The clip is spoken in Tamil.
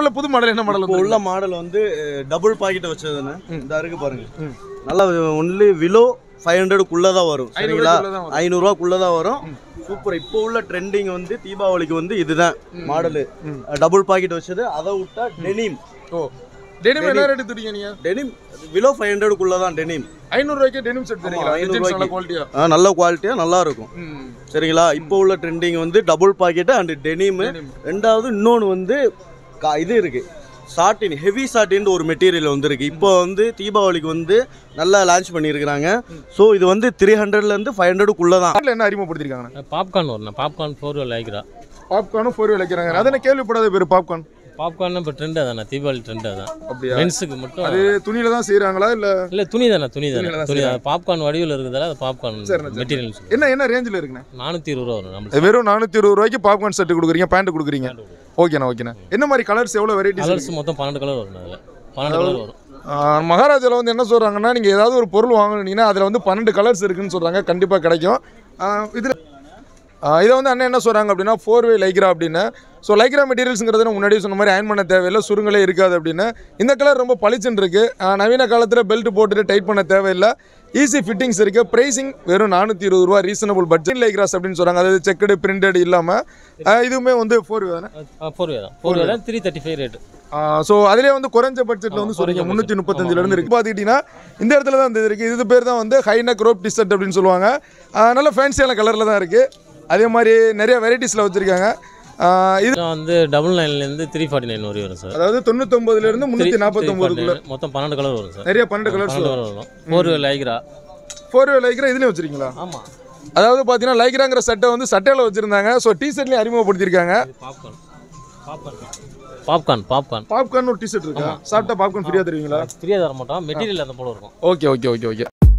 உள்ள புது மாடல் என்ன மாடல் இப்போ உள்ள மாடல் வந்து டபுள் பாக்கெட் வச்சதுன்னு இந்த இருக்கு பாருங்க நல்லா ஒன்லி விலோ ஃபைவ் ஹண்ட்ரடுக்குள்ளே தான் வரும் சரிங்களா ஐநூறுக்குள்ள தான் வரும். ஐநூறுரூவாக்குள்ளே தான் வரும் சூப்பர் இப்போ உள்ள ட்ரெண்டிங் வந்து தீபாவளிக்கு வந்து இதுதான் மாடலு டபுள் பாக்கெட் வச்சது அதை விட்டா டெனிம் ஓ டெனிம் என்ன ரேட் தூரீங்க நீங்க டெனிம் விலோ ஃபைவ் ஹண்ட்ரடுக்குள்ளே தான் டெனிம் ஐநூறு ரூபாய்க்கு டெனிம் செட் தரீங்களா ஐநூறு ஐநூறு நல்ல ரூபாய்க்கு. குவாலிட்டியா நல்ல குவாலிட்டியாக நல்லா இருக்கும் ம் சரிங்களா இப்போ உள்ள ட்ரெண்டிங் வந்து double pocket and denim Denim. ரெண்டாவது இன்னொன்று வந்து கா- இது இருக்கு சாட்டின் ஹெவி சாட்டின் ஒரு மெட்டீரியல் வந்துருக்கு இப்போ வந்து தீபாவளிக்கு வந்து நல்லா லான்ச் பண்ணியிருக்கிறாங்க ஸோ இது வந்து த்ரீ ஹண்ட்ரட்லேருந்து ஃபைவ் ஹண்ட்ரடுக்குள்ளே தான் மாடல் என்ன அறிமுகப்படுத்திருக்காங்க பாப்கார்ன் வரும் பாப்கார்ன் ஃபோர் வீல் ஆகிக்கிறா பாப்கார்னும் ஃபோர் வீல் வைக்கிறாங்க அதை நான் கேள்விப்படாத பேர் பாப்கார்ன் பாப்கார்ன் இப்போ ட்ரெண்ட் அதானே தீபாவளி ட்ரெண்ட் அதான் அப்படியா மென்ஸுக்கு மட்டும் அது துணியில தான் செய்றாங்களா இல்ல இல்லை துணி தானே துணி தானே துணியில தான் துணி பாப்கார்ன் வடிவில் இருக்குதால அது பாப்கார்ன் சரிண்ணா, சரிண்ணா. மெட்டீரியல் சொல்லி என்ன என்ன ரேஞ்சில் இருக்குண்ணே நானூற்றி இருபது ரூபா வரும் நம்மளுக்கு வெறும் நானூற்றி இருபது ரூபாய்க்கு பாப்கார்ன் செட் கொடுக்குறீங்க பேண்ட் கொடுக்குறீங்க ஓகேண்ணா ஓகேண்ணா என்ன மாதிரி கலர்ஸ் எவ்வளோ வெரைட்டிஸ் கலர்ஸ் மொத்தம் பன்னெண்டு கலர் வரும் அதில் பன்னெண்டு கலர் வரும் மகாராஜாவில் வந்து என்ன சொல்கிறாங்கன்னா நீங்கள் ஏதாவது ஒரு பொருள் வாங்குனீங்கன்னா அதில் வந்து பன்னெண்டு கலர்ஸ் இருக்குன்னு சொல்கிறாங்க கண்டிப்பாக கிடைக்கும் இதில் இதை வந்து அண்ணன் என்ன சொல்கிறாங்க அப்படின்னா ஃபோர் வே லைக்ரா அப்படின்னு ஸோ லைக்ரா மெட்டீரியல்ஸுங்கிறது நான் முன்னாடியே சொன்ன மாதிரி அயன் பண்ண தேவையில்லை சுருங்களே இருக்காது அப்படின்னு இந்த கலர் ரொம்ப பளிச்சுன்னு இருக்கு ஆஹ் நவீன காலத்தில் பெல்ட் போட்டுட்டு டைட் பண்ண தேவையில்லை ஈஸி ஃபிட்டிங்ஸ் இருக்கு ப்ரைசிங் வெறும் நானூற்றி இருபது ரூபா ரீசனபிள் பட்ஜெட் லைக்ராஸ் அப்படின்னு சொல்கிறாங்க அதாவது செக்குடு பிரிண்டட் இல்லாமல் இதுவுமே வந்து ஃபோர் வே தானே ஃபோர் வே தான் ஃபோர் வே தான் three thirty five rate so அதிலே வந்து குறைஞ்ச பட்ஜெட்டில் வந்து ஆமா, சொல்றீங்க குறைஞ்ச முந்நூற்றி budget. முப்பத்தஞ்சுல இருந்து இருக்கு பார்த்துக்கிட்டிங்கன்னா இந்த இடத்துல தான் இந்த இருக்கு இது பேர் தான் வந்து ஹைனக் ரோப் டிஷர்ட் அப்படின்னு சொல்லுவாங்க ஆஹ் நல்ல ஃபேன்சியான கலரில் தான் இருக்கு அதே மாதிரி நிறைய வெரைட்டிஸில் வச்சிருக்காங்க ஆஹ் இது இதெல்லாம் வந்து டபுள் நைன்லேருந்து த்ரீ ஃபார்ட்டி நைன் வரையும் வரும் சார் அதாவது தொண்ணூத்தொம்பதுல இருந்து முந்நூற்றி நாற்பத்தொம்பதுக்குள்ள மொத்தம் பன்னெண்டு கலர் வரும் சார் நிறைய பன்னெண்டு கலர்ஸ் பன்னெண்டு கலர் வரும் four way lycra four way lycra இதுலேயும் வச்சிருக்கீங்களா ஆமாம் அதாவது பார்த்தீங்கன்னா லைக்ராங்கிற சட்டை வந்து சட்டையில் வச்சிருந்தாங்க ஸோ டிஷர்ட்லேயும் அறிமுகப்படுத்தியிருக்காங்க popcorn popcorn popcorn popcorn popcorn ஒரு டிஷர்ட் இருக்கா சாப்பிட்டா பாப்கார்ன் ஃப்ரீயாக தருவீங்களா ஃப்ரீயாக தர மாட்டோம் மெட்டீரியல் அந்த போல இருக்கும் ஓகே ஓகே ஓகே ஓகே